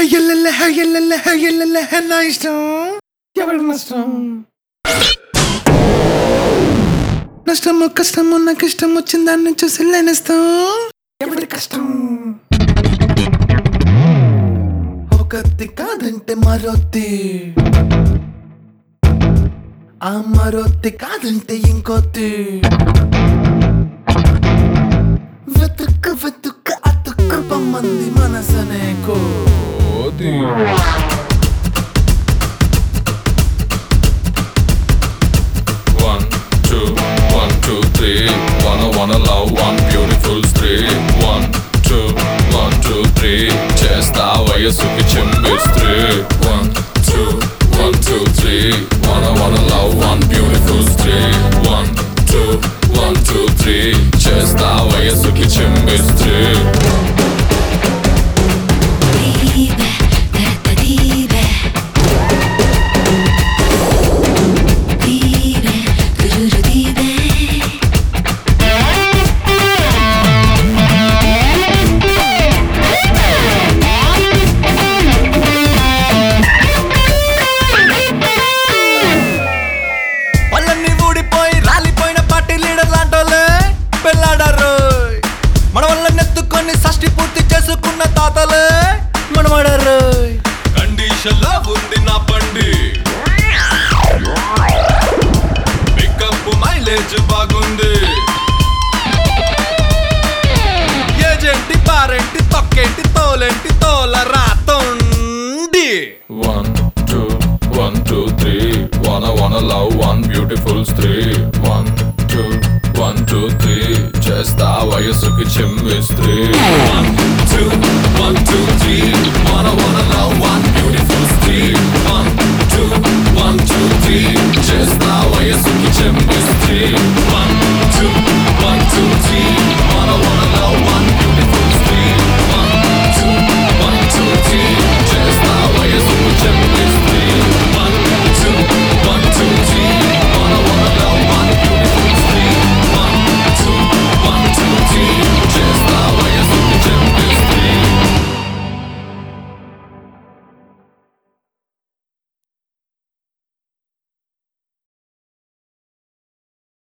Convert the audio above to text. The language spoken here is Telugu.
ఎల్లెల్ల ఎల్లెల్ల ఎల్లెల్ల నా ఇష్టం ఎవరికి నష్టం నష్టము కష్టము నాకు ఇష్టం వచ్చిన దాన్ని చూసి లేనేస్తాం ఎవరి కష్టం ఒకటి కాదంటే మరొత్తి ఆ మరొత్తి కాదంటే ఇంకొత్తి వెతుక్క వెతుక్క అతుక్క పొమ్మంది మనసనే కోతి One, two, one, two, three. Wanna, wanna love one beautiful stree. One, two, one, two, three. చేస్తా వయసుకి చింబిస్త్రీ One, two, one, two, three. Wanna, wanna love one beautiful stree. One, two, one, two, three. చేస్తా వయసుకి చింబిస్త్రీ Dibe, teta dibe. Dibe, gururu dibe. పళ్ళన్నీ ఊడిపోయి రాలిపోయిన పార్టీ లీడర్ లాంటోలే పెళ్ళాడారు మన వల్ల నెత్తుకొని షష్టి పూర్తి చేసుకున్న తాతలే మనమడారు కండిషన్ లో ఉంది నా బండి పికప్ మైలేజ్ బాగుంది ఏజెంటి పారెంటి తొక్కేంటి తోలేంటి తోల రాతోండి One, two, one, two, three. Wanna, wanna love one beautiful stree. One, two, one, two, three. చేస్తా వయసుకి చింబిస్త్రీ One, two, one, two, three. Wanna, wanna love one beautiful stree. One, two, one, two, three. చేస్తా వయసుకి చింబిస్త్రీ